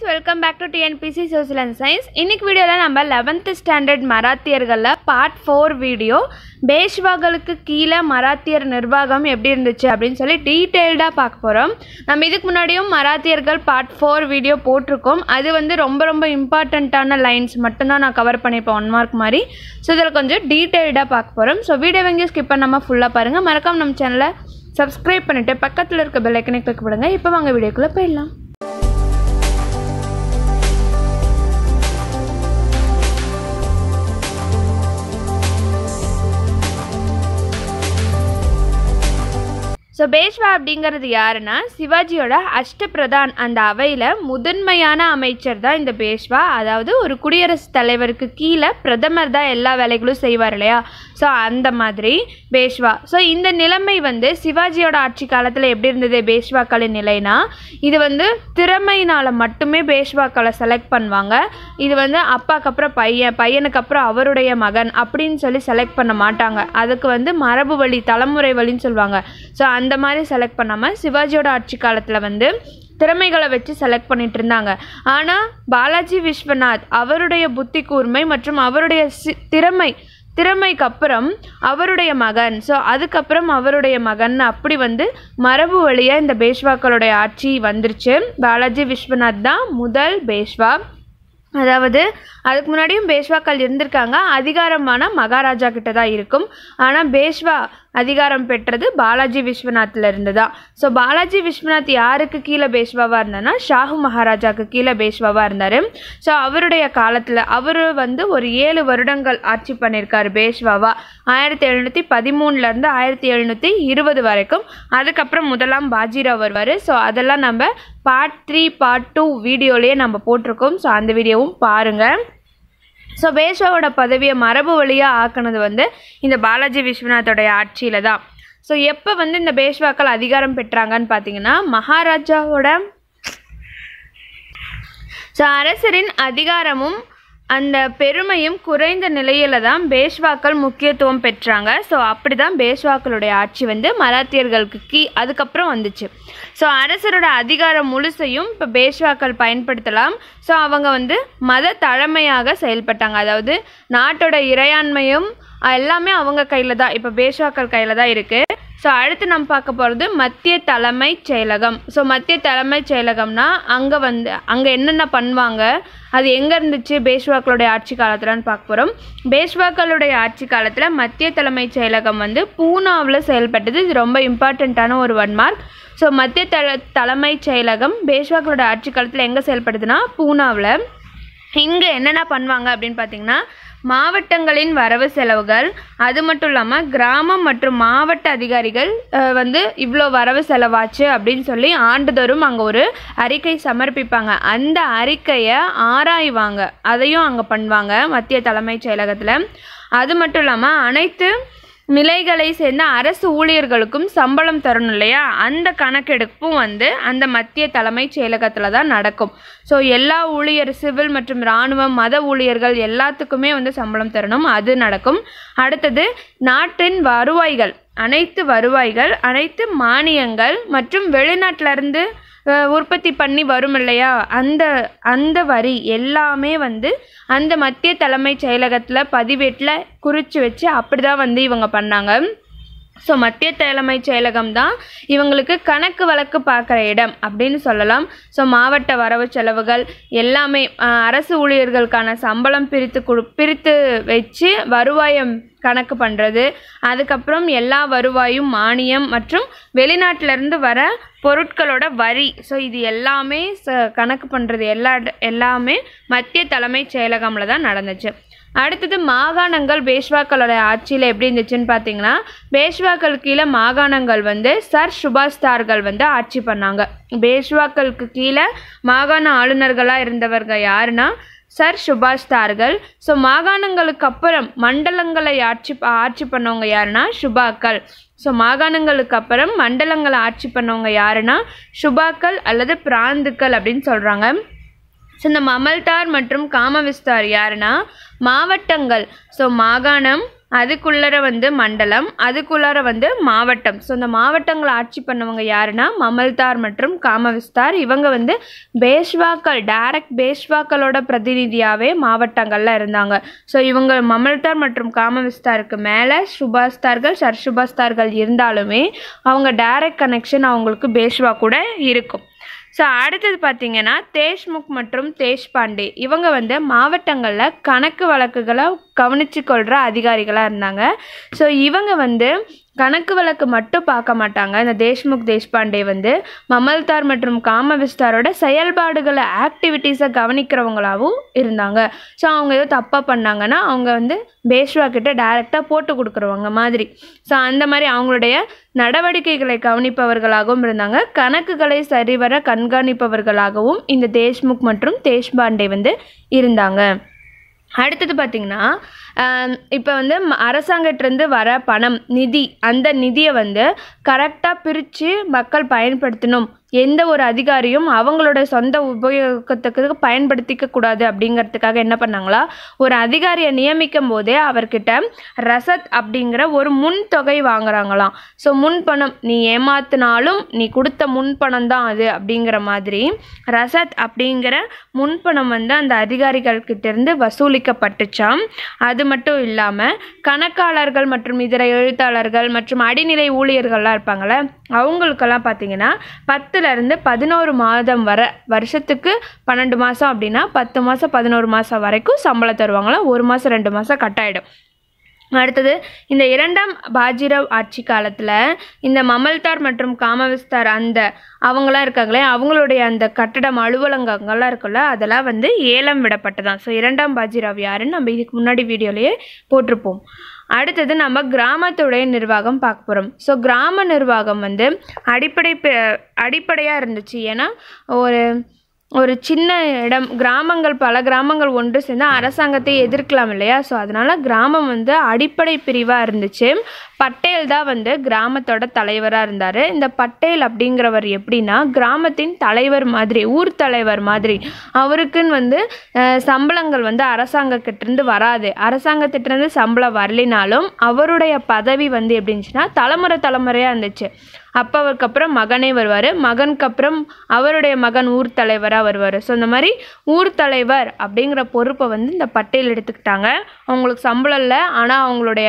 welcome back to TNPSC social and science இன்னைக்கு வீடியோவில் நம்ம லெவன்த்து ஸ்டாண்டர்ட் மராத்தியர்களில் பார்ட் ஃபோர் வீடியோ பேஷ்வாக்களுக்கு கீழே மராத்தியர் நிர்வாகம் எப்படி இருந்துச்சு அப்படின்னு சொல்லி டீட்டெயில்டாக பார்க்க போகிறோம் நம்ம இதுக்கு முன்னாடியும் மராத்தியர்கள் பார்ட் ஃபோர் வீடியோ போட்டிருக்கோம் அது வந்து ரொம்ப ரொம்ப இம்பார்ட்டண்ட்டான லைன்ஸ் மட்டும்தான் நான் கவர் பண்ணியிருப்பேன் ஒன் மார்க் மாதிரி ஸோ இதில் கொஞ்சம் டீட்டெயில்டாக பார்க்க போகிறோம் ஸோ வீடியோ எங்கேயும் ஸ்கிப் பண்ணாமல் ஃபுல்லாக பாருங்கள் மறக்காம நம்ம சேனலை சப்ஸ்கிரைப் பண்ணிவிட்டு பக்கத்தில் இருக்க பெல் ஐக்கனை கிளிக் பண்ணுங்க இப்போ வாங்க வீடியோக்குள்ளே போயிடலாம் ஸோ பேஷ்வா அப்படிங்கிறது யாருன்னா சிவாஜியோட அஷ்டபிரதான் அந்த அவையில் முதன்மையான அமைச்சர் தான் இந்த பேஷ்வா அதாவது ஒரு குடியரசுத் தலைவருக்கு கீழே பிரதமர் தான் எல்லா வேலைகளும் செய்வார் இல்லையா ஸோ அந்த மாதிரி பேஷ்வா ஸோ இந்த நிலைமை வந்து சிவாஜியோட ஆட்சி காலத்தில் எப்படி இருந்தது பேஷ்வாக்களின் நிலைனா இது வந்து திறமையினால் மட்டுமே பேஷ்வாக்களை செலக்ட் பண்ணுவாங்க இது வந்து அப்பாக்கு அப்புறம் பையன் பையனுக்கு அப்புறம் அவருடைய மகன் அப்படின்னு சொல்லி செலக்ட் பண்ண மாட்டாங்க அதுக்கு வந்து மரபு வழி தலைமுறை வழின்னு சொல்லுவாங்க ஸோ அந்த மாதிரி செலக்ட் பண்ணாமல் சிவாஜியோட ஆட்சி காலத்தில் வந்து திறமைகளை வச்சு செலக்ட் பண்ணிட்டு இருந்தாங்க ஆனால் பாலாஜி விஸ்வநாத் அவருடைய புத்தி கூர்மை மற்றும் அவருடைய சி திறமை திறமைக்கு அப்புறம் அவருடைய மகன் ஸோ அதுக்கப்புறம் அவருடைய மகன் அப்படி வந்து மரபு வழியாக இந்த பேஷ்வாக்களுடைய ஆட்சி வந்துருச்சு பாலாஜி விஸ்வநாத் தான் முதல் பேஷ்வா அதாவது அதுக்கு முன்னாடியும் பேஷ்வாக்கள் இருந்திருக்காங்க அதிகாரமான மகாராஜா கிட்ட தான் இருக்கும் ஆனால் பேஷ்வா அதிகாரம் பெற்றது பாலாஜி விஸ்வநாத்தில் இருந்து தான் ஸோ பாலாஜி விஸ்வநாத் யாருக்கு கீழே பேஷ்வாவாக இருந்தார்னா ஷாஹு மகாராஜாவுக்கு கீழே பேஷ்வாவாக இருந்தார் ஸோ அவருடைய காலத்தில் அவர் வந்து ஒரு ஏழு வருடங்கள் ஆட்சி பண்ணியிருக்காரு பேஷ்வாவா ஆயிரத்தி எழுநூற்றி பதிமூணுலேருந்து ஆயிரத்தி எழுநூற்றி இருபது வரைக்கும் அதுக்கப்புறம் முதலாம் பாஜிராவ் வருவார் ஸோ அதெல்லாம் நம்ம பார்ட் த்ரீ பார்ட் டூ வீடியோலேயே நம்ம போட்டிருக்கோம் ஸோ அந்த வீடியோவும் பாருங்கள் ஸோ பேஷ்வாவோட பதவியை மரபு வழியாக ஆக்குனது வந்து இந்த பாலாஜி விஸ்வநாத்தோடைய ஆட்சியில் தான் ஸோ எப்போ வந்து இந்த பேஷ்வாக்கள் அதிகாரம் பெற்றாங்கன்னு பார்த்தீங்கன்னா மகாராஜாவோட ஸோ அரசரின் அதிகாரமும் அந்த பெருமையும் குறைந்த நிலையில தான் பேஷ்வாக்கள் முக்கியத்துவம் பெற்றாங்க ஸோ அப்படி தான் பேஷ்வாக்களுடைய ஆட்சி வந்து மராத்தியர்களுக்கு கீ அதுக்கப்புறம் வந்துச்சு ஸோ அரசரோட அதிகாரம் முழுசையும் இப்போ பேஷ்வாக்கள் பயன்படுத்தலாம் ஸோ அவங்க வந்து மத தலைமையாக செயல்பட்டாங்க அதாவது நாட்டோட இறையாண்மையும் எல்லாமே அவங்க கையில் தான் இப்போ பேஷ்வாக்கள் கையில் தான் இருக்குது ஸோ அடுத்து நம்ம பார்க்க போகிறது மத்திய தலைமைச் செயலகம் ஸோ மத்திய தலைமைச் செயலகம்னா அங்கே வந்து அங்கே என்னென்ன பண்ணுவாங்க அது எங்கே இருந்துச்சு பேஷ்வாக்களுடைய ஆட்சி காலத்தில்னு பார்க்க போகிறோம் பேஷ்வாக்களுடைய ஆட்சி காலத்தில் மத்திய தலைமைச் செயலகம் வந்து பூனாவில் செயல்பட்டது இது ரொம்ப இம்பார்ட்டண்ட்டான ஒரு ஒன் மார்க் ஸோ மத்திய தல தலைமைச் செயலகம் பேஷ்வாக்களோட ஆட்சி காலத்தில் எங்கே செயல்படுதுன்னா பூனாவில் இங்கே என்னென்ன பண்ணுவாங்க அப்படின்னு பார்த்தீங்கன்னா மாவட்டங்களின் வரவு செலவுகள் அது மட்டும் இல்லாமல் கிராமம் மற்றும் மாவட்ட அதிகாரிகள் அஹ், வந்து இவ்வளோ வரவு செலவாச்சு அப்படின்னு சொல்லி ஆண்டுதோறும் அங்கே ஒரு அறிக்கை சமர்ப்பிப்பாங்க அந்த அறிக்கையை ஆராய்வாங்க அதையும் அங்கே பண்ணுவாங்க மத்திய தலைமைச் செயலகத்தில் அது மட்டும் இல்லாமல் அனைத்து நிலைகளை சேர்ந்த அரசு ஊழியர்களுக்கும் சம்பளம் தரணும் இல்லையா அந்த கணக்கெடுப்பும் வந்து அந்த மத்திய தலைமைச் செயலகத்தில் தான் நடக்கும் ஸோ எல்லா ஊழியர் சிவில் மற்றும் இராணுவம் மத ஊழியர்கள் எல்லாத்துக்குமே வந்து சம்பளம் தரணும் அது நடக்கும் அடுத்தது நாட்டின் வருவாய்கள் அனைத்து வருவாய்கள் அனைத்து மானியங்கள் மற்றும் வெளிநாட்டிலேருந்து உற்பத்தி பண்ணி வரும் இல்லையா அந்த அந்த வரி எல்லாமே வந்து அந்த மத்திய தலைமைச் செயலகத்தில் பதிவேட்டில் குறித்து வச்சு அப்படி தான் வந்து இவங்க பண்ணாங்க ஸோ மத்திய தலைமைச் செயலகம் தான் இவங்களுக்கு கணக்கு வழக்கு பார்க்குற இடம் அப்படின்னு சொல்லலாம் ஸோ மாவட்ட வரவு செலவுகள் எல்லாமே அஹ், அரசு ஊழியர்களுக்கான சம்பளம் பிரித்து கொடு பிரித்து வச்சு வருவாயை கணக்கு பண்ணுறது அதுக்கப்புறம் எல்லா வருவாயும் மானியம் மற்றும் வெளிநாட்டிலேருந்து வர பொருட்களோட வரி ஸோ இது எல்லாமே ச கணக்கு பண்ணுறது எல்லா இட- எல்லாமே மத்திய தலைமைச் செயலகமில் தான் நடந்துச்சு அடுத்தது மாகாணங்கள் பேஷ்வாக்களோட ஆட்சியில் எப்படி இருந்துச்சுன்னு பார்த்தீங்கன்னா பேஷ்வாக்கள் கீழே மாகாணங்கள் வந்து சர் சுபாஸ்தார்கள் வந்து ஆட்சி பண்ணாங்க பேஷ்வாக்களுக்கு கீழே மாகாண ஆளுநர்களாக இருந்தவர்கள் யாருன்னா சர் சுபாஸ்தார்கள் ஸோ மாகாணங்களுக்கு அப்புறம் மண்டலங்களை ஆட்சி ஆட்சி பண்ணவங்க யாருன்னா சுபாக்கள் ஸோ மாகாணங்களுக்கு அப்புறம் மண்டலங்களை ஆட்சி பண்ணவங்க யாருன்னா சுபாக்கள் அல்லது பிராந்துக்கள் அப்படின்னு சொல்கிறாங்க ஸோ இந்த மமல்தார் மற்றும் காமவிஸ்தார் யாருன்னா மாவட்டங்கள் ஸோ மாகாணம் அதுக்குள்ளர வந்து மண்டலம் அதுக்குள்ளார வந்து மாவட்டம் ஸோ இந்த மாவட்டங்களை ஆட்சி பண்ணவங்க யாருன்னா மமல்தார் மற்றும் காமவிஸ்தார் இவங்க வந்து பேஷ்வாக்கள் டைரக்ட் பேஷ்வாக்களோட பிரதிநிதியாகவே மாவட்டங்களில் இருந்தாங்க ஸோ இவங்க மமல்தார் மற்றும் காமவிஸ்தாருக்கு மேலே சுபாஸ்தார்கள் சர்சுபாஸ்தார்கள் இருந்தாலுமே அவங்க டைரக்ட் கனெக்ஷன் அவங்களுக்கு பேஷ்வா கூட இருக்கும் ஸோ அடுத்தது பார்த்தீங்கன்னா தேஷ்முக் மற்றும் தேஷ்பாண்டே இவங்க வந்து மாவட்டங்களில் கணக்கு வழக்குகளை கவனித்து கொள்கிற அதிகாரிகளாக இருந்தாங்க ஸோ இவங்க வந்து கணக்கு வழக்கு மட்டும் பார்க்க மாட்டாங்க இந்த தேஷ்முக் தேஷ்பாண்டே வந்து மமல்தார் மற்றும் காமவிஸ்தாரோட செயல்பாடுகளை ஆக்டிவிட்டீஸை கவனிக்கிறவங்களாகவும் இருந்தாங்க ஸோ அவங்க ஏதோ தப்பாக பண்ணாங்கன்னா அவங்க வந்து பேஷ்வா கிட்ட டைரெக்டாக போட்டு கொடுக்குறவங்க மாதிரி ஸோ அந்த மாதிரி அவங்களுடைய நடவடிக்கைகளை கவனிப்பவர்களாகவும் இருந்தாங்க கணக்குகளை சரிவர கண்காணிப்பவர்களாகவும் இந்த தேஷ்முக் மற்றும் தேஷ்பாண்டே வந்து இருந்தாங்க அடுத்தது பார்த்திங்கன்னா இப்போ வந்து ம- அரசாங்கத்திலேருந்து வர பணம் நிதி அந்த நிதியை வந்து கரெக்டாக பிரித்து மக்கள் பயன்படுத்தணும் எந்த ஒரு அதிகாரியும் அவங்களோட சொந்த உபயோகத்துக்கு பயன்படுத்திக்க கூடாது அப்படிங்கிறதுக்காக என்ன பண்ணாங்களா ஒரு அதிகாரியை நியமிக்கும் போதே அவர்கிட்ட ரசத் அப்படிங்கிற ஒரு முன் தொகை வாங்குறாங்களாம் ஸோ முன்பணம் நீ ஏமாத்தினாலும் நீ கொடுத்த முன்பணம் தான் அது அப்படிங்கிற மாதிரி ரசத் அப்படிங்கிற முன்பணம் வந்து அந்த அதிகாரிகள் கிட்ட இருந்து வசூலிக்கப்பட்டுச்சாம் அது மட்டும் இல்லாமல் கணக்காளர்கள் மற்றும் இதர எழுத்தாளர்கள் மற்றும் அடிநிலை ஊழியர்கள்லாம் இருப்பாங்கள்ல அவங்களுக்கெல்லாம் பார்த்தீங்கன்னா பத்துலேருந்து பதினோரு மாதம் வரை வருஷத்துக்கு பன்னெண்டு மாதம் அப்படின்னா பத்து மாதம் பதினோரு மாதம் வரைக்கும் சம்பளம் தருவாங்களாம் ஒரு மாதம் ரெண்டு மாதம் கட் ஆயிடும் அடுத்தது இந்த இரண்டாம் பாஜிராவ் ஆட்சி காலத்தில் இந்த மமல்தார் மற்றும் காமவிஸ்தார் அந்த அவங்களாம் இருக்காங்களே அவங்களுடைய அந்த கட்டடம் அலுவலகங்கள்லாம் இருக்குல்ல அதெல்லாம் வந்து ஏலம் விடப்பட்டதான் ஸோ இரண்டாம் பாஜிராவ் யாருன்னு நம்ம இதுக்கு முன்னாடி வீடியோலேயே போட்டிருப்போம் அடுத்தது நம்ம கிராமத்துடைய நிர்வாகம் பார்க்க போகிறோம் ஸோ கிராம நிர்வாகம் வந்து அடிப்படை ப- அடிப்படையாக இருந்துச்சு ஏன்னா ஒரு ஒரு சின்ன இடம் கிராமங்கள் பல கிராமங்கள் ஒன்று சேர்ந்து அரசாங்கத்தை எதிர்க்கலாம் இல்லையா ஸோ அதனால கிராமம் வந்து அடிப்படை பிரிவாக இருந்துச்சு பட்டேல் தான் வந்து கிராமத்தோட தலைவராக இருந்தார் இந்த பட்டேல் அப்படிங்கிறவர் எப்படின்னா கிராமத்தின் தலைவர் மாதிரி ஊர் தலைவர் மாதிரி அவருக்குன்னு வந்து அஹ், சம்பளங்கள் வந்து அரசாங்கக்கிட்டேருந்து வராது அரசாங்கத்திட்டேருந்து சம்பளம் வரலினாலும் அவருடைய பதவி வந்து எப்படி இருந்துச்சுன்னா தலைமுறை தலைமுறையாக இருந்துச்சு அப்போ அவருக்கு அப்புறம் மகனே வருவார் மகனுக்கு அப்புறம் அவருடைய மகன் ஊர் தலைவராக வருவார் ஸோ இந்த மாதிரி ஊர் தலைவர் அப்படிங்கிற பொறுப்பை வந்து இந்த பட்டேல் எடுத்துக்கிட்டாங்க அவங்களுக்கு சம்பளம் இல்லை ஆனால் அவங்களுடைய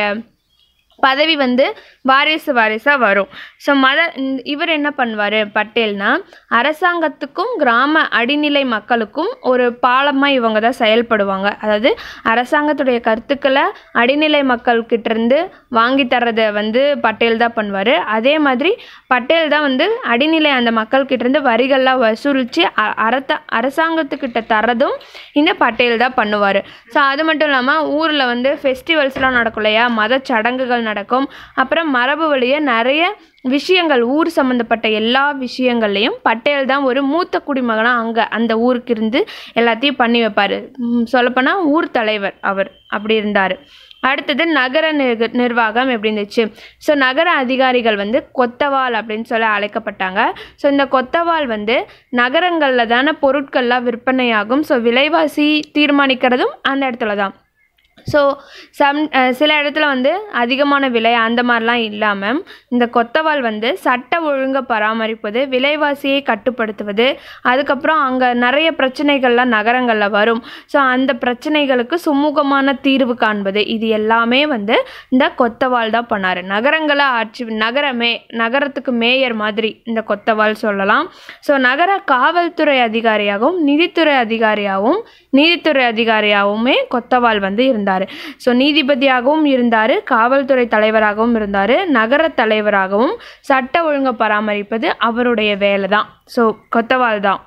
பதவி வந்து வாரிசு வாரிசாக வரும் ஸோ மத இந்த- இவர் என்ன பண்ணுவார் பட்டேல்னா அரசாங்கத்துக்கும் கிராம அடிநிலை மக்களுக்கும் ஒரு பாலமாக இவங்க தான் செயல்படுவாங்க அதாவது அரசாங்கத்துடைய கருத்துக்களை அடிநிலை மக்கள்கிட்ட இருந்து வாங்கி தர்றதை வந்து பட்டேல் தான் பண்ணுவார் அதே மாதிரி பட்டேல் தான் வந்து அடிநிலை அந்த மக்கள்கிட்ட இருந்து வரிகள்லாம் வசூலித்து அரத்த அரசாங்கத்துக்கிட்ட தரதும் இந்த பட்டேல் தான் பண்ணுவார் ஸோ அது மட்டும் இல்லாமல் ஊரில் வந்து ஃபெஸ்டிவல்ஸ்லாம் நடக்கும் இல்லையா மத சடங்குகள் நடக்கும் அப்புறம் மரபு வழியே நிறைய விஷயங்கள் ஊர் சம்மந்தப்பட்ட எல்லா விஷயங்கள்லையும் பட்டேல் தான் ஒரு மூத்த குடிமகனாக அங்கே அந்த ஊருக்கு இருந்து எல்லாத்தையும் பண்ணி வைப்பார் சொல்லப்போனால் ஊர் தலைவர் அவர் அப்படி இருந்தார் அடுத்தது நகர நிர்க நிர்வாகம் எப்படி இருந்துச்சு ஸோ நகர அதிகாரிகள் வந்து கொத்தவால் அப்படின்னு சொல்லி அழைக்கப்பட்டாங்க ஸோ இந்த கொத்தவால் வந்து நகரங்களில் தானே பொருட்கள்லாம் விற்பனையாகும் ஸோ விலைவாசி தீர்மானிக்கிறதும் அந்த இடத்துல தான் ஸோ சம் அஹ் சில இடத்துல வந்து அதிகமான விலை அந்த மாதிரிலாம் இல்லாமல் இந்த கொத்தவால் வந்து சட்ட ஒழுங்கை பராமரிப்பது விலைவாசியை கட்டுப்படுத்துவது அதுக்கப்புறம் அங்கே நிறைய பிரச்சனைகள்லாம் நகரங்களில் வரும் ஸோ அந்த பிரச்சனைகளுக்கு சுமூகமான தீர்வு காண்பது இது எல்லாமே வந்து இந்த கொத்தவால் தான் பண்ணார் நகரங்களை ஆட்சி நகரமே நகரத்துக்கு மேயர் மாதிரி இந்த கொத்தவால் சொல்லலாம் ஸோ நகர காவல்துறை அதிகாரியாகவும் நிதித்துறை அதிகாரியாகவும் நீதித்துறை அதிகாரியாகவுமே கொத்தவால் வந்து இருந்தார் ஸோ நீதிபதியாகவும் இருந்தார் காவல்துறை தலைவராகவும் இருந்தார் நகர தலைவராகவும் சட்ட ஒழுங்கை பராமரிப்பது அவருடைய வேலை தான் ஸோ கொத்தவால் தான்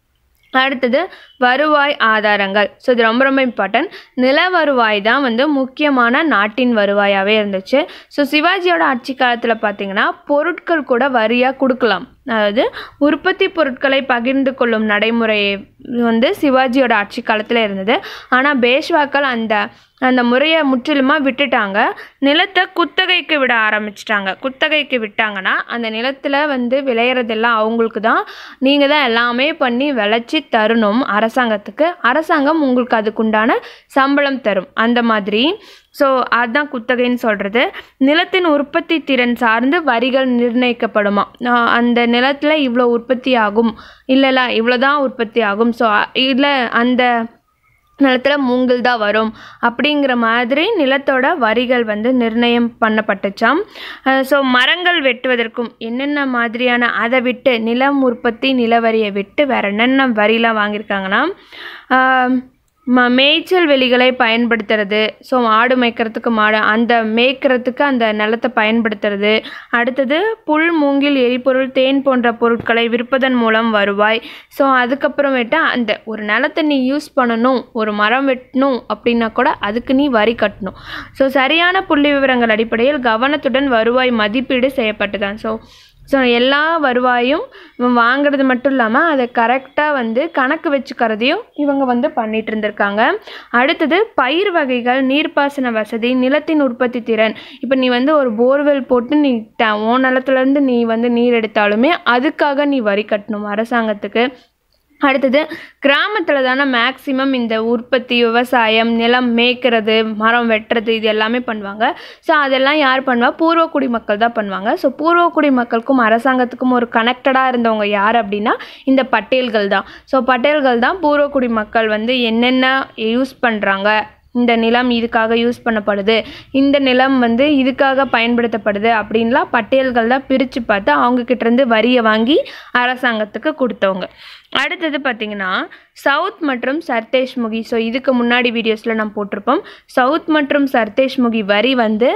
அடுத்தது வருவாய் ஆதாரங்கள் ஸோ இது ரொம்ப ரொம்ப இம்பார்ட்டன்ட் நில வருவாய் தான் வந்து முக்கியமான நாட்டின் வருவாயாகவே இருந்துச்சு ஸோ சிவாஜியோட ஆட்சி காலத்தில் பார்த்தீங்கன்னா பொருட்கள் கூட வரியாக கொடுக்கலாம் அதாவது உற்பத்தி பொருட்களை பகிர்ந்து கொள்ளும் நடைமுறை வந்து சிவாஜியோட ஆட்சி காலத்தில் இருந்தது ஆனால் பேஷ்வாக்கள் அந்த அந்த முறையை முற்றிலுமாக விட்டுட்டாங்க நிலத்தை குத்தகைக்கு விட ஆரம்பிச்சிட்டாங்க குத்தகைக்கு விட்டாங்கன்னா அந்த நிலத்தில் வந்து விளையிறதெல்லாம் அவங்களுக்கு தான் நீங்கள் தான் எல்லாமே பண்ணி விளைச்சி தரணும் அரசாங்கத்துக்கு அரசாங்கம் உங்களுக்கு அதுக்குண்டான சம்பளம் தரும் அந்த மாதிரி ஸோ அதுதான் குத்தகைன்னு சொல்கிறது நிலத்தின் உற்பத்தி திறன் சார்ந்து வரிகள் நிர்ணயிக்கப்படுமா ஆஹ் அந்த நிலத்தில் இவ்வளோ உற்பத்தி ஆகும் இல்லைல்ல இவ்வளோ தான் உற்பத்தி ஆகும் ஸோ இல்லை அந்த நிலத்தில் மூங்கில் தான் வரும் அப்படிங்கிற மாதிரி நிலத்தோட வரிகள் வந்து நிர்ணயம் பண்ணப்பட்டுச்சாம் ஸோ மரங்கள் வெட்டுவதற்கும் என்னென்ன மாதிரியான அதை விட்டு நிலம் உற்பத்தி நிலவரியை விட்டு வேறு என்னென்ன வரிலாம் வாங்கியிருக்காங்கன்னா ஆஹ் ம மேய்ச்சல் வெளிகளை பயன்படுத்துறது ஸோ மாடு மேய்க்கிறதுக்கு மாடு அந்த மேய்க்கிறதுக்கு அந்த நிலத்தை பயன்படுத்துறது அடுத்தது புல் மூங்கில் எரிபொருள் தேன் போன்ற பொருட்களை விற்பதன் மூலம் வருவாய் ஸோ அதுக்கப்புறமேட்டு அந்த ஒரு நிலத்தை நீ யூஸ் பண்ணணும் ஒரு மரம் வெட்டணும் அப்படின்னா கூட அதுக்கு நீ வரி கட்டணும் ஸோ சரியான புள்ளி விவரங்கள் அடிப்படையில் கவனத்துடன் வருவாய் மதிப்பீடு செய்யப்பட்டுதான் ஸோ ஸோ எல்லா வருவாயும் இவன் வாங்குறது மட்டும் இல்லாமல் அதை கரெக்டாக வந்து கணக்கு வச்சுக்கிறதையும் இவங்க வந்து பண்ணிட்டு இருந்திருக்காங்க அடுத்தது பயிர் வகைகள் நீர்ப்பாசன வசதி நிலத்தின் உற்பத்தி திறன் இப்போ நீ வந்து ஒரு போர்வெல் போட்டு நீ ட உன் நிலத்துலேருந்து நீ வந்து நீர் எடுத்தாலுமே அதுக்காக நீ வரி கட்டணும் அரசாங்கத்துக்கு அடுத்தது கிராமத்தில் தானே மேக்ஸிமம் இந்த உற்பத்தி விவசாயம் நிலம் மேய்க்கிறது மரம் வெட்டுறது இது எல்லாமே பண்ணுவாங்க ஸோ அதெல்லாம் யார் பண்ணுவா பூர்வக்குடி மக்கள் தான் பண்ணுவாங்க ஸோ பூர்வக்குடி மக்களுக்கும் அரசாங்கத்துக்கும் ஒரு கனெக்டடாக இருந்தவங்க யார் அப்படின்னா இந்த பட்டேல்கள் தான் ஸோ பட்டேல்கள் தான் பூர்வக்குடி மக்கள் வந்து என்னென்ன யூஸ் பண்ணுறாங்க இந்த நிலம் இதுக்காக யூஸ் பண்ணப்படுது இந்த நிலம் வந்து இதுக்காக பயன்படுத்தப்படுது அப்படின்லாம் பட்டியல்கள் தான் பிரித்து பார்த்து அவங்கக்கிட்ட இருந்து வரியை வாங்கி அரசாங்கத்துக்கு கொடுத்தவங்க அடுத்தது பார்த்திங்கன்னா சவுத் மற்றும் சர்தேஷ்முகி ஸோ இதுக்கு முன்னாடி வீடியோஸில் நான் போட்டிருப்போம் சவுத் மற்றும் சர்தேஷ்முகி வரி வந்து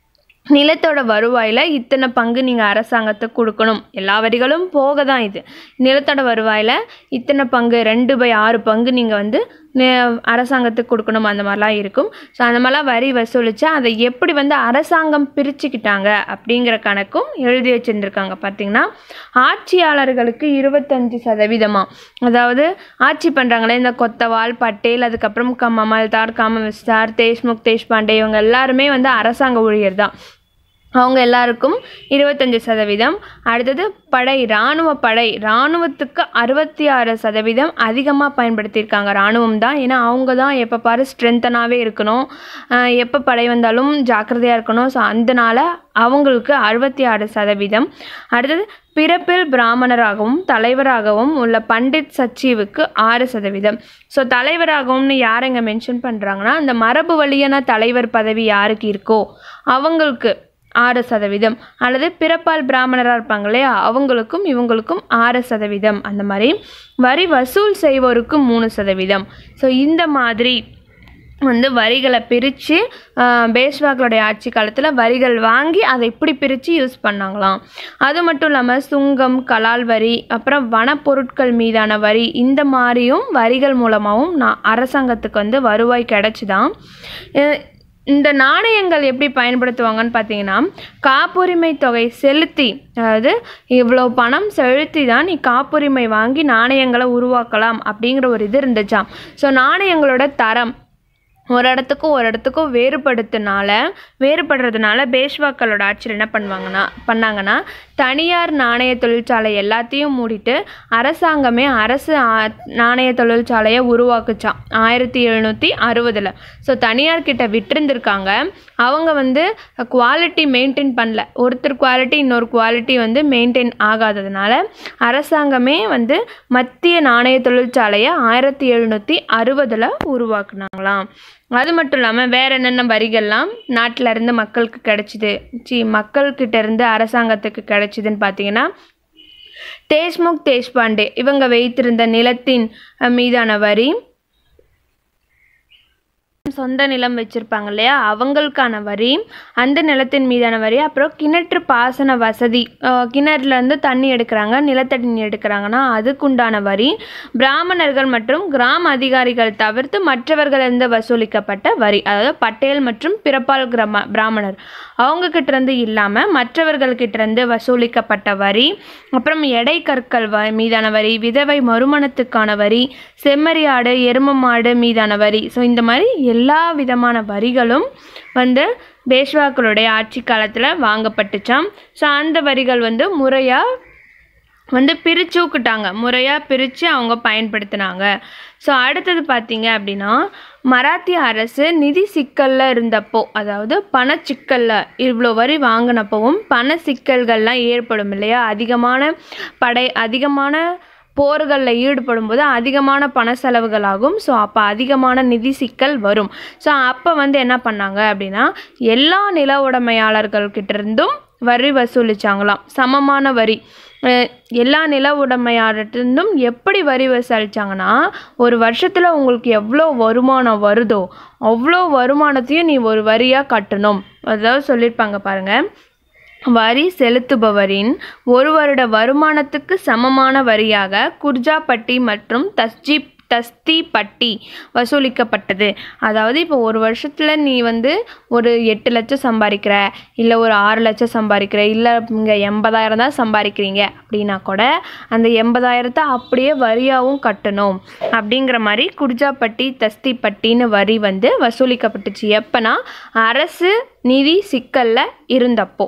நிலத்தோட வருவாயில் இத்தனை பங்கு நீங்கள் அரசாங்கத்துக்கு கொடுக்கணும் எல்லா வரிகளும் போக தான் இது நிலத்தோட வருவாயில் இத்தனை பங்கு ரெண்டு பை ஆறு பங்கு நீங்கள் வந்து நி- அரசாங்கத்துக்கு கொடுக்கணும் அந்த மாதிரிலாம் இருக்கும் ஸோ அந்த மாதிரிலாம் வரி வசூலித்து அதை எப்படி வந்து அரசாங்கம் பிரிச்சுக்கிட்டாங்க அப்படிங்கிற கணக்கும் எழுதி வச்சுருந்துருக்காங்க பார்த்தீங்கன்னா ஆட்சியாளர்களுக்கு இருபத்தஞ்சி சதவீதமா அதாவது ஆட்சி பண்ணுறாங்களே இந்த கொத்தவால் பட்டேல் அதுக்கப்புறம் க மமல்தார் காமவிஸ்தார் தேஷ்முக் தேஷ்பாண்டே இவங்க எல்லாருமே வந்து அரசாங்க ஊழியர் தான் அவங்க எல்லாருக்கும் இருபத்தஞ்சி சதவீதம் அடுத்தது படை இராணுவ படை இராணுவத்துக்கு அறுபத்தி ஆறு சதவீதம் அதிகமாக பயன்படுத்தியிருக்காங்க இராணுவம் தான் ஏன்னா அவங்க தான் எப்போ பாரு ஸ்ட்ரென்த்தனாகவே இருக்கணும் ஆஹ் எப்போ படை வந்தாலும் ஜாக்கிரதையாக இருக்கணும் ஸோ அதனால அவங்களுக்கு அறுபத்தி ஆறு சதவீதம் அடுத்தது பிறப்பில் பிராமணராகவும் தலைவராகவும் உள்ள பண்டிட் சச்சிவுக்கு ஆறு சதவீதம் ஸோ தலைவராகவும்னு யார் இங்கே மென்ஷன் பண்ணுறாங்கன்னா அந்த மரபு வழியான தலைவர் பதவி யாருக்கு இருக்கோ அவங்களுக்கு ஆறு சதவீதம் அல்லது பிறப்பால் பிராமணராக இருப்பாங்க இல்லையா அவங்களுக்கும் இவங்களுக்கும் ஆறு சதவீதம் அந்த மாதிரி வரி வசூல் செய்வோருக்கு மூணு சதவீதம் ஸோ இந்த மாதிரி வந்து வரிகளை பிரித்து பேஷ்வாக்களுடைய ஆட்சி காலத்தில் வரிகள் வாங்கி அதை இப்படி பிரித்து யூஸ் பண்ணாங்களாம் அது மட்டும் இல்லாமல் சுங்கம் கலால் வரி அப்புறம் வனப்பொருட்கள் மீதான வரி இந்த மாதிரியும் வரிகள் மூலமாகவும் நான் அரசாங்கத்துக்கு வந்து வருவாய் கிடச்சிதான் இந்த நாணயங்கள் எப்படி பயன்படுத்துவாங்கன்னு பார்த்தீங்கன்னா காப்புரிமை தொகை செலுத்தி அதாவது இவ்வளோ பணம் செலுத்தி தான் நீ காப்புரிமை வாங்கி நாணயங்களை உருவாக்கலாம் அப்படிங்கிற ஒரு இது இருந்துச்சாம் ஸோ நாணயங்களோட தரம் ஒரு இடத்துக்கும் ஒரு இடத்துக்கும் வேறுபடுத்தினால வேறுபடுறதுனால பேஷ்வாக்களோட ஆட்சியில் என்ன பண்ணுவாங்கன்னா பண்ணாங்கன்னா தனியார் நாணய தொழிற்சாலை எல்லாத்தையும் மூடிட்டு அரசாங்கமே அரசு ஆ- நாணய தொழிற்சாலையை உருவாக்குச்சான் ஆயிரத்தி எழுநூற்றி அறுபதில் ஸோ தனியார்கிட்ட விட்டிருந்திருக்காங்க அவங்க வந்து குவாலிட்டி மெயின்டைன் பண்ணல ஒருத்தர் குவாலிட்டி இன்னொரு குவாலிட்டி வந்து மெயின்டைன் ஆகாததுனால அரசாங்கமே வந்து மத்திய நாணய தொழிற்சாலையை ஆயிரத்தி எழுநூற்றி அறுபதில் உருவாக்குனாங்களாம் அது மட்டும் இல்லாமல் வேற என்னென்ன வரிகள்லாம் நாட்டில் இருந்து மக்களுக்கு கிடைச்சிது சி மக்கள்கிட்ட இருந்து அரசாங்கத்துக்கு கிடைச்சிதுன்னு பார்த்தீங்கன்னா தேஷ்முக் தேஷ்பாண்டே இவங்க வைத்திருந்த நிலத்தின் அஹ், மீதான வரி சொந்த நிலம் வச்சுருப்பாங்க இல்லையா அவங்களுக்கான வரி அந்த நிலத்தின் மீதான வரி அப்புறம் கிணற்று பாசன வசதி அஹ், கிணறுலேருந்து தண்ணி எடுக்கிறாங்க நிலத்தண்ணி எடுக்கிறாங்கன்னா அதுக்குண்டான வரி பிராமணர்கள் மற்றும் கிராம அதிகாரிகள் தவிர்த்து மற்றவர்களிருந்து வசூலிக்கப்பட்ட வரி அதாவது பட்டேல் மற்றும் பிறப்பால் கிராம பிராமணர் அவங்க கிட்ட இருந்து இல்லாமல் மற்றவர்கள்கிட்ட இருந்து வசூலிக்கப்பட்ட வரி அப்புறம் எடை கற்கள் வ மீதான வரி விதவை மறுமணத்துக்கான வரி செம்மறி ஆடு எரும மாடு மீதான வரி ஸோ இந்த மாதிரி எல்லா விதமான வரிகளும் வந்து பேஷ்வாக்களுடைய ஆட்சி காலத்தில் வாங்கப்பட்டுச்சாம் ஸோ அந்த வரிகள் வந்து முறையாக வந்து பிரிச்சுக்கிட்டாங்க முறையாக பிரித்து அவங்க பயன்படுத்தினாங்க ஸோ அடுத்தது பார்த்தீங்க அப்படின்னா மராத்திய அரசு நிதி சிக்கலில் இருந்தப்போ அதாவது பண சிக்கலில் இவ்வளோ வரி வாங்கினப்பவும் பண சிக்கல்கள்லாம் ஏற்படும் இல்லையா அதிகமான படை அதிகமான போர்களில் ஈடுபடும் போது அதிகமான பண செலவுகள் ஆகும் ஸோ அப்போ அதிகமான நிதி சிக்கல் வரும் ஸோ அப்போ வந்து என்ன பண்ணாங்க அப்படின்னா எல்லா நில உடைமையாளர்கள்கிட்ட இருந்தும் வரி வசூலிச்சாங்களாம் சமமான வரி அஹ் எல்லா நில உடைமையாளர்கிட்டருந்தும் எப்படி வரி வசூலிச்சாங்கன்னா ஒரு வருஷத்தில் உங்களுக்கு எவ்வளோ வருமானம் வருதோ அவ்வளோ வருமானத்தையும் நீ ஒரு வரியாக கட்டணும் அதாவது சொல்லியிருப்பாங்க பாருங்கள் வரி செலுத்துபவரின் ஒரு வருட வருமானத்துக்கு சமமான வரியாக குர்ஜாப்பட்டி மற்றும் தஸ்ஜி தஸ்தி பட்டி வசூலிக்கப்பட்டது அதாவது இப்போ ஒரு வருஷத்தில் நீ வந்து ஒரு எட்டு லட்சம் சம்பாதிக்கிற இல்லை ஒரு ஆறு லட்சம் சம்பாதிக்கிற இல்லை இங்கே எண்பதாயிரம் தான் சம்பாதிக்கிறீங்க அப்படின்னா கூட அந்த எண்பதாயிரத்தை அப்படியே வரியாகவும் கட்டணும் அப்படிங்கிற மாதிரி குர்ஜாப்பட்டி தஸ்தி பட்டின்னு வரி வந்து வசூலிக்கப்பட்டுச்சு எப்போனா அரசு நிதி சிக்கலில் இருந்தப்போ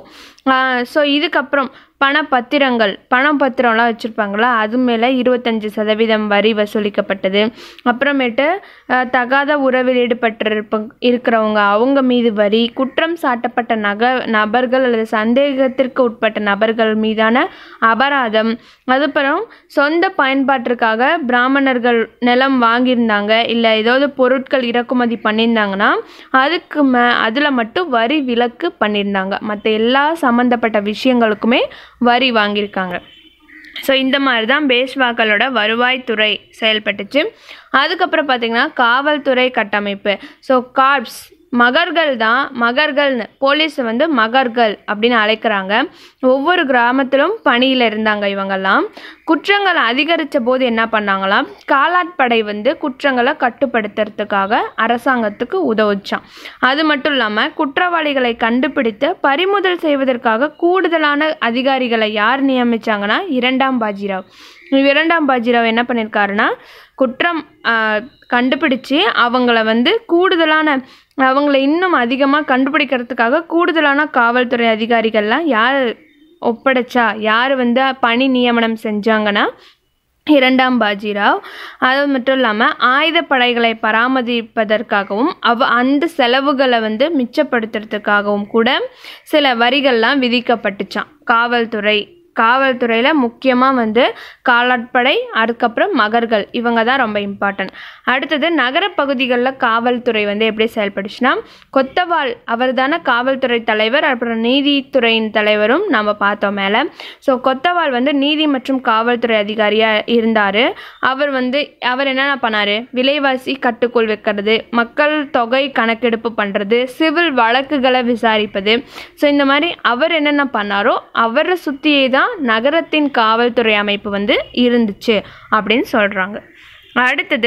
ஸோ இதுக்கப்புறம் பணப்பத்திரங்கள் பணப்பத்திரம்லாம் வச்சுருப்பாங்களா அது மேலே இருபத்தஞ்சி சதவீதம் வரி வசூலிக்கப்பட்டது அப்புறமேட்டு அஹ், தகாத உறவில் ஈடுபட்டிருப்ப இருக்கிறவங்க அவங்க மீது வரி குற்றம் சாட்டப்பட்ட நக நபர்கள் அல்லது சந்தேகத்திற்கு உட்பட்ட நபர்கள் மீதான அபராதம் அதுக்கப்புறம் சொந்த பயன்பாட்டிற்காக பிராமணர்கள் நிலம் வாங்கியிருந்தாங்க இல்லை ஏதாவது பொருட்கள் இறக்குமதி பண்ணியிருந்தாங்கன்னா அதுக்கு மே அதில் மட்டும் வரி விலக்கு பண்ணியிருந்தாங்க மற்ற எல்லா சம்மந்தப்பட்ட விஷயங்களுக்குமே வரி வாங்கியிருக்காங்க ஸோ இந்த மாதிரி தான் பேஷ்வாக்களோட வருவாய்த்துறை செயல்பட்டுச்சு அதுக்கப்புறம் பார்த்திங்கன்னா காவல்துறை கட்டமைப்பு ஸோ கார்ப்ஸ் மகர்கள் தான் மகர்கள்னு போலீஸை வந்து மகர்கள் அப்படின்னு அழைக்கிறாங்க ஒவ்வொரு கிராமத்திலும் பணியில் இருந்தாங்க இவங்கெல்லாம் குற்றங்கள் அதிகரித்த போது என்ன பண்ணாங்களாம் காலாட்படை வந்து குற்றங்களை கட்டுப்படுத்துறதுக்காக அரசாங்கத்துக்கு உதவுச்சான் அது மட்டும் இல்லாமல் குற்றவாளிகளை கண்டுபிடித்து பறிமுதல் செய்வதற்காக கூடுதலான அதிகாரிகளை யார் நியமிச்சாங்கன்னா இரண்டாம் பாஜிராவ் இரண்டாம் பாஜிராவ் என்ன பண்ணியிருக்காருன்னா குற்றம் ஆஹ், கண்டுபிடிச்சு அவங்கள வந்து கூடுதலான அவங்கள இன்னும் அதிகமாக கண்டுபிடிக்கிறதுக்காக கூடுதலான காவல்துறை அதிகாரிகள்லாம் யார் ஒப்படைச்சா யார் வந்து பணி நியமனம் செஞ்சாங்கன்னா இரண்டாம் பாஜிராவ் அது மட்டும் இல்லாமல் ஆயுதப்படைகளை பராமரிப்பதற்காகவும் அவ அந்த செலவுகளை வந்து மிச்சப்படுத்துறதுக்காகவும் கூட சில வரிகள்லாம் விதிக்கப்பட்டுச்சாம் காவல்துறை காவல்துறையில் முக்கியமாக வந்து காலாட்படை அதுக்கப்புறம் மகர்கள் இவங்க தான் ரொம்ப இம்பார்ட்டன்ட் அடுத்தது நகரப்பகுதிகளில் காவல்துறை வந்து எப்படி செயல்பட்டுச்சுன்னா கொத்தவால் அவர் தானே காவல்துறை தலைவர் அப்புறம் நீதித்துறையின் தலைவரும் நம்ம பார்த்தோம் மேலே ஸோ கொத்தவால் வந்து நீதி மற்றும் காவல்துறை அதிகாரியாக இருந்தார் அவர் வந்து அவர் என்னென்ன பண்ணார் விலைவாசி கட்டுக்குள் வைக்கிறது மக்கள் தொகை கணக்கெடுப்பு பண்ணுறது சிவில் வழக்குகளை விசாரிப்பது ஸோ இந்த மாதிரி அவர் என்னென்ன பண்ணாரோ அவரை சுற்றியே தான் நகரத்தின் காவல்துறை அமைப்பு வந்து இருந்துச்சு அப்படின்னு சொல்கிறாங்க அடுத்தது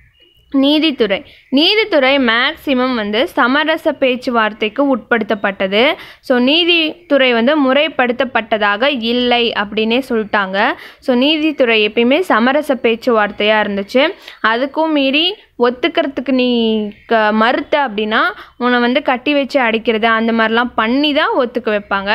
நீதித்துறை நீதித்துறை மேக்சிமம் வந்து சமரச பேச்சுவார்த்தைக்கு உட்படுத்தப்பட்டது ஸோ நீதித்துறை வந்து முறைப்படுத்தப்பட்டதாக இல்லை அப்படின்னே சொல்லிட்டாங்க ஸோ நீதித்துறை எப்பயுமே சமரச பேச்சுவார்த்தையாக இருந்துச்சு அதுக்கும் மீறி ஒத்துக்கிறதுக்கு நீ க மறுத்த அப்படின்னா உன்னை வந்து கட்டி வச்சு அடிக்கிறது அந்த மாதிரிலாம் பண்ணி தான் ஒத்துக்க வைப்பாங்க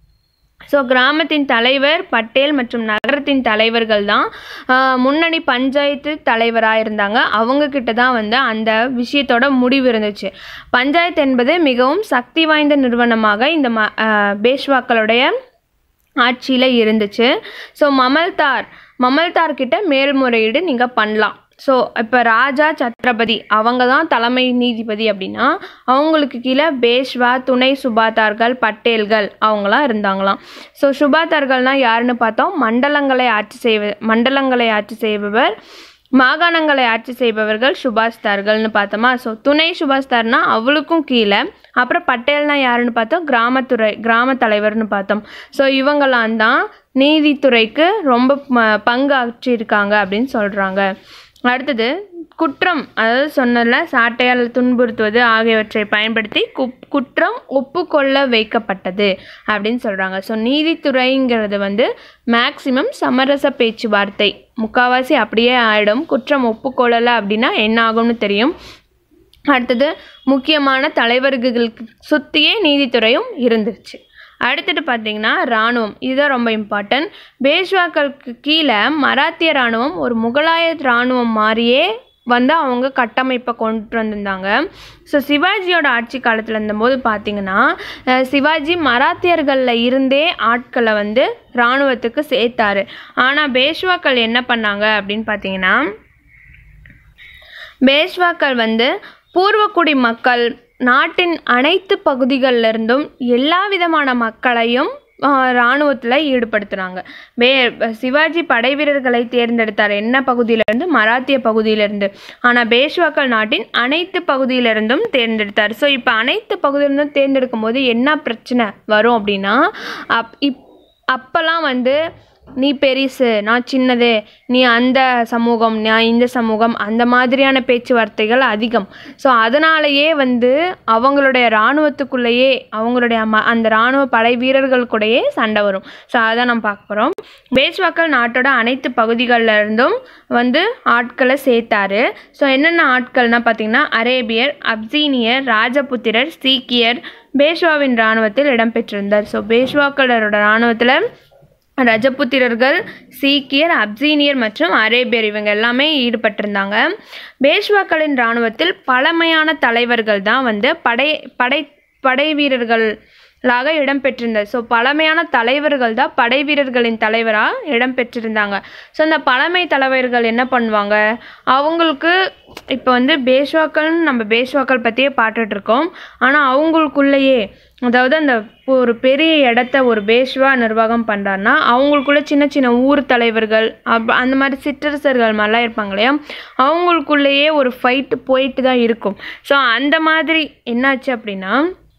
ஸோ கிராமத்தின் தலைவர் பட்டேல் மற்றும் நகரத்தின் தலைவர்கள் தான் ஆஹ், முன்னணி பஞ்சாயத்து தலைவராக இருந்தாங்க அவங்க கிட்ட தான் வந்து அந்த விஷயத்தோட முடிவு இருந்துச்சு பஞ்சாயத்து என்பது மிகவும் சக்தி வாய்ந்த நிறுவனமாக இந்த ம ஆஹ், பேஷ்வாக்களுடைய ஆட்சியில் இருந்துச்சு ஸோ மமல்தார் மமல்தார் கிட்ட மேல்முறையீடு நீங்கள் பண்ணலாம் ஸோ இப்போ ராஜா சத்ரபதி அவங்க தான் தலைமை நீதிபதி அப்படின்னா அவங்களுக்கு கீழே பேஷ்வா துணை சுபாதார்கள் பட்டேல்கள் அவங்களாம் இருந்தாங்களாம் ஸோ சுபாதார்கள்னால் யாருன்னு பார்த்தோம் மண்டலங்களை ஆட்சி செய்வ மண்டலங்களை ஆட்சி செய்பவர் மாகாணங்களை ஆட்சி செய்பவர்கள் சுபாஸ்தார்கள்னு பார்த்தோமா ஸோ துணை சுபாஸ்தார்னா அவளுக்கும் கீழே அப்புறம் பட்டேல்னா யாருன்னு பார்த்தோம் கிராமத்துறை கிராம தலைவர்னு பார்த்தோம் ஸோ இவங்களாம் தான் நீதித்துறைக்கு ரொம்ப ம- பங்கு ஆற்றியிருக்காங்க அப்படின்னு சொல்கிறாங்க அடுத்தது குற்றம் அதாவது சொன்னல சாட்டையால் துன்புறுத்துவது ஆகியவற்றை பயன்படுத்தி குப் குற்றம் ஒப்புக்கொள்ள வைக்கப்பட்டது அப்படின்னு சொல்கிறாங்க ஸோ நீதித்துறைங்கிறது வந்து மேக்சிமம் சமரச பேச்சுவார்த்தை முக்கால்வாசி அப்படியே ஆயிடும் குற்றம் ஒப்புக்கொள்ளலை அப்படின்னா என்ன ஆகும்னு தெரியும் அடுத்தது முக்கியமான தலைவர்களுக்கு சுற்றியே நீதித்துறையும் இருந்துச்சு அடுத்தது பார்த்தீங்கன்னா இராணுவம் இதுதான் ரொம்ப இம்பார்ட்டன்ட் பேஷ்வாக்களுக்கு கீழே மராத்திய இராணுவம் ஒரு முகலாய இராணுவம் மாதிரியே வந்து அவங்க கட்டமைப்பை கொண்டு வந்திருந்தாங்க ஸோ சிவாஜியோட ஆட்சி காலத்தில் இருந்தபோது பார்த்தீங்கன்னா அஹ், சிவாஜி மராத்தியர்களில் இருந்தே ஆட்களை வந்து இராணுவத்துக்கு சேர்த்தாரு ஆனால் பேஷ்வாக்கள் என்ன பண்ணாங்க அப்படின்னு பார்த்தீங்கன்னா பேஷ்வாக்கள் வந்து பூர்வக்குடி மக்கள் நாட்டின் அனைத்து பகுதிகளில் இருந்தும் எல்லா விதமான மக்களையும் இராணுவத்தில் ஈடுபடுத்துனாங்க வே சிவாஜி படை வீரர்களை தேர்ந்தெடுத்தார் என்ன பகுதியிலிருந்து மராத்திய பகுதியிலிருந்து ஆனால் பேஷ்வாக்கள் நாட்டின் அனைத்து பகுதியிலிருந்தும் தேர்ந்தெடுத்தார் ஸோ இப்போ அனைத்து பகுதியிலிருந்தும் தேர்ந்தெடுக்கும் போது என்ன பிரச்சனை வரும் அப்படின்னா அப் இப் அப்போல்லாம் வந்து நீ பெரிசு நான் சின்னது நீ அந்த சமூகம் நான் இந்த சமூகம் அந்த மாதிரியான பேச்சுவார்த்தைகள் அதிகம் ஸோ அதனாலேயே வந்து அவங்களுடைய இராணுவத்துக்குள்ளேயே அவங்களுடைய ம அந்த இராணுவ படை வீரர்கள் கூடயே சண்டை வரும் ஸோ அதை நம்ம பார்க்க போகிறோம் பேஷ்வாக்கள் நாட்டோட அனைத்து பகுதிகளில் இருந்தும் வந்து ஆட்களை சேர்த்தாரு ஸோ என்னென்ன ஆட்கள்னால் பார்த்தீங்கன்னா அரேபியர் அப்சீனியர் ராஜபுத்திரர் சீக்கியர் பேஷ்வாவின் இராணுவத்தில் இடம்பெற்றிருந்தார் ஸோ பேஷ்வாக்களோட இராணுவத்தில் ரஜபுத்திரர்கள் சீக்கியர் அப்சீனியர் மற்றும் அரேபியர் இவங்க எல்லாமே ஈடுபட்டிருந்தாங்க பேஷ்வாக்களின் இராணுவத்தில் பழமையான தலைவர்கள் தான் வந்து படை படை படை வீரர்களாக இடம்பெற்றிருந்தது ஸோ பழமையான தலைவர்கள் தான் படை வீரர்களின் தலைவராக இடம்பெற்றிருந்தாங்க ஸோ அந்த பழமை தலைவர்கள் என்ன பண்ணுவாங்க அவங்களுக்கு இப்போ வந்து பேஷ்வாக்கள்னு நம்ம பேஷ்வாக்கள் பற்றியே பாட்டுட்டு இருக்கோம் ஆனால் அவங்களுக்குள்ளேயே அதாவது அந்த ஒரு பெரிய இடத்த ஒரு பேஷ்வா நிர்வாகம் பண்ணுறாருன்னா அவங்களுக்குள்ள சின்ன சின்ன ஊர் தலைவர்கள் அப் அந்த மாதிரி சிற்றரசர்கள் மாதிரிலாம் இருப்பாங்க இல்லையா அவங்களுக்குள்ளேயே ஒரு ஃபைட்டு போயிட்டு தான் இருக்கும் ஸோ அந்த மாதிரி என்னாச்சு அப்படின்னா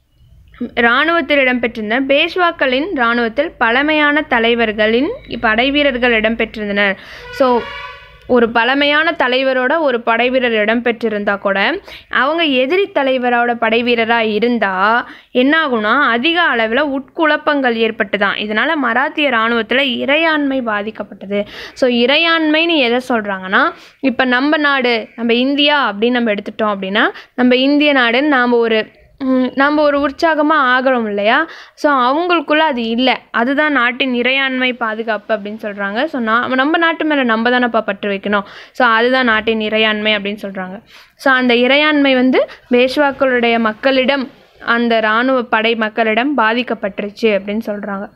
இராணுவத்தில் இடம்பெற்றிருந்த பேஷ்வாக்களின் இராணுவத்தில் பழமையான தலைவர்களின் படை வீரர்கள் இடம்பெற்றிருந்தனர் ஸோ ஒரு பழமையான தலைவரோட ஒரு படை வீரர் இடம்பெற்றிருந்தா கூட அவங்க எதிரி தலைவரோட படை வீரராக இருந்தால் என்ன ஆகும்னா அதிக அளவில் உட்குழப்பங்கள் ஏற்பட்டு தான் இதனால் மராத்திய இராணுவத்தில் இறையாண்மை பாதிக்கப்பட்டது ஸோ இறையாண்மைன்னு எதை சொல்கிறாங்கன்னா இப்போ நம்ம நாடு நம்ம இந்தியா அப்படின்னு நம்ம எடுத்துட்டோம் அப்படின்னா நம்ம இந்திய நாடுன்னு நாம் ஒரு ம், நம்ம ஒரு உற்சாகமாக ஆகிறோம் இல்லையா ஸோ அவங்களுக்குள்ள அது இல்லை அதுதான் நாட்டின் இறையாண்மை பாதுகாப்பு அப்படின்னு சொல்கிறாங்க ஸோ நான் நம்ம நாட்டு மேலே நம்ம தானேப்பா பற்று வைக்கணும் ஸோ அதுதான் நாட்டின் இறையாண்மை அப்படின்னு சொல்கிறாங்க ஸோ அந்த இறையாண்மை வந்து பேஷ்வாக்களுடைய மக்களிடம் அந்த இராணுவ படை மக்களிடம் பாதிக்கப்பட்டுருச்சு அப்படின்னு சொல்கிறாங்க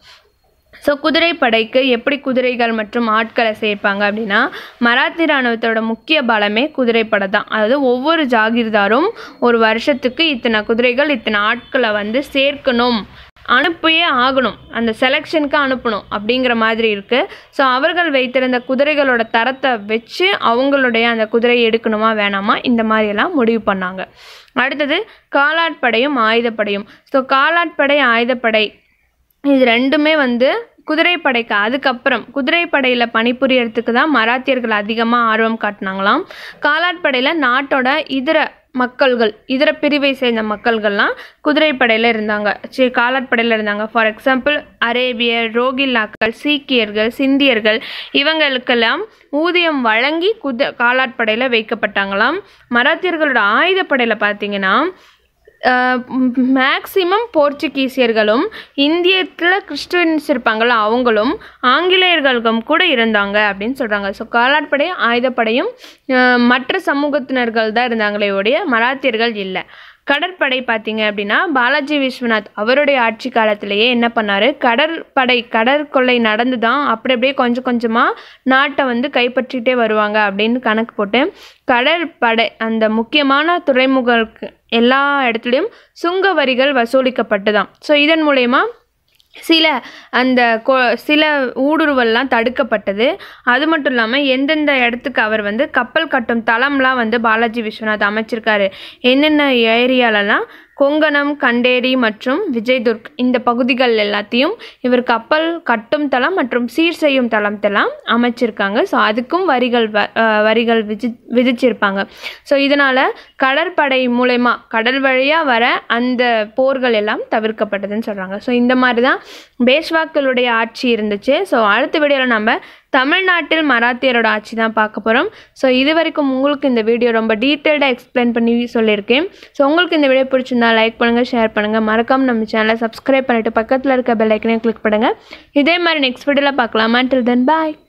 ஸோ குதிரைப்படைக்கு எப்படி குதிரைகள் மற்றும் ஆட்களை சேர்ப்பாங்க அப்படின்னா மராத்தி இராணுவத்தோட முக்கிய பலமே குதிரைப்படை தான் அதாவது ஒவ்வொரு ஜாகிர்தாரும் ஒரு வருஷத்துக்கு இத்தனை குதிரைகள் இத்தனை ஆட்களை வந்து சேர்க்கணும் அனுப்பியே ஆகணும் அந்த செலெக்ஷனுக்கு அனுப்பணும் அப்படிங்கிற மாதிரி இருக்குது ஸோ அவர்கள் வைத்திருந்த குதிரைகளோட தரத்தை வச்சு அவங்களுடைய அந்த குதிரையை எடுக்கணுமா வேணாமா இந்த மாதிரியெல்லாம் முடிவு பண்ணாங்க அடுத்தது காலாட்படையும் ஆயுதப்படையும் ஸோ காலாட்படை ஆயுதப்படை இது ரெண்டுமே வந்து குதிரைப்படைக்கு அதுக்கப்புறம் குதிரைப்படையில் பணிபுரியறதுக்கு தான் மராத்தியர்கள் அதிகமாக ஆர்வம் காட்டினாங்களாம் காலாட்படையில் நாட்டோட இதர மக்கள்கள் இதர பிரிவை சேர்ந்த மக்கள்கள்லாம் குதிரைப்படையில் இருந்தாங்க சரி காலாட்படையில் இருந்தாங்க ஃபார் எக்ஸாம்பிள் அரேபியர் ரோகில்லாக்கள் சீக்கியர்கள் சிந்தியர்கள் இவங்களுக்கெல்லாம் ஊதியம் வழங்கி குத காலாட்படையில் வைக்கப்பட்டாங்களாம் மராத்தியர்களோட ஆயுதப்படையில் பார்த்தீங்கன்னா மேக்சிமம் போர்ச்சுகீசியர்களும் இந்தியத்தில் கிறிஸ்டியன்ஸ் இருப்பாங்கள்ல அவங்களும் ஆங்கிலேயர்களுக்கும் கூட இருந்தாங்க அப்படின்னு சொல்கிறாங்க ஸோ காலாட்படை ஆயுதப்படையும் அஹ், மற்ற சமூகத்தினர்கள் தான் இருந்தாங்களே ஒழிய மராத்தியர்கள் இல்லை கடற்படை பார்த்தீங்க அப்படின்னா பாலாஜி விஸ்வநாத் அவருடைய ஆட்சி காலத்திலேயே என்ன பண்ணார் கடற்படை கடற்கொள்ளை நடந்து தான் அப்படி அப்படியே கொஞ்சம் கொஞ்சமாக நாட்டை வந்து கைப்பற்றிட்டே வருவாங்க அப்படின்னு கணக்கு போட்டு கடற்படை அந்த முக்கியமான துறைமுகங்களுக்கு எல்லா இடத்துலையும் சுங்க வரிகள் வசூலிக்கப்பட்டு தான் ஸோ இதன் மூலயமா சில அந்த கொ சில ஊடுருவல்லாம் தடுக்கப்பட்டது அது மட்டும் இல்லாமல் எந்தெந்த இடத்துக்கு அவர் வந்து கப்பல் கட்டும் தளம்லாம் வந்து பாலாஜி விஸ்வநாத் அமைச்சிருக்காரு என்னென்ன ஏரியாலலாம் கொங்கணம் கண்டேரி மற்றும் விஜய்துர்க் இந்த பகுதிகள் எல்லாத்தையும் இவர் கப்பல் கட்டும் தளம் மற்றும் சீர் செய்யும் தளத்தெல்லாம் அமைச்சிருக்காங்க ஸோ அதுக்கும் வரிகள் வ அஹ் வரிகள் விதி விதிச்சிருப்பாங்க ஸோ இதனால் கடற்படை மூலயமா கடல் வழியாக வர அந்த போர்கள் எல்லாம் தவிர்க்கப்பட்டதுன்னு சொல்கிறாங்க ஸோ இந்த மாதிரி தான் பேஷ்வாக்களுடைய ஆட்சி இருந்துச்சு ஸோ அடுத்த வீடியோவில் நம்ம தமிழ்நாட்டில் மராத்தியரோட ஆட்சி தான் பார்க்க போகிறோம் ஸோ இது வரைக்கும் உங்களுக்கு இந்த வீடியோ ரொம்ப டீட்டெயில்டாக எக்ஸ்பிளைன் பண்ணி சொல்லியிருக்கேன் ஸோ உங்களுக்கு இந்த வீடியோ பிடிச்சிருந்தா லைக் பண்ணுங்கள் ஷேர் பண்ணுங்கள் மறக்காம நம்ம சேனலை சப்ஸ்கிரைப் பண்ணிவிட்டு பக்கத்தில் இருக்க பெல் ஐக்கனையும் கிளிக் பண்ணுங்கள் இதே மாதிரி நெக்ஸ்ட் வீடியோவில் பார்க்கலாம் until then bye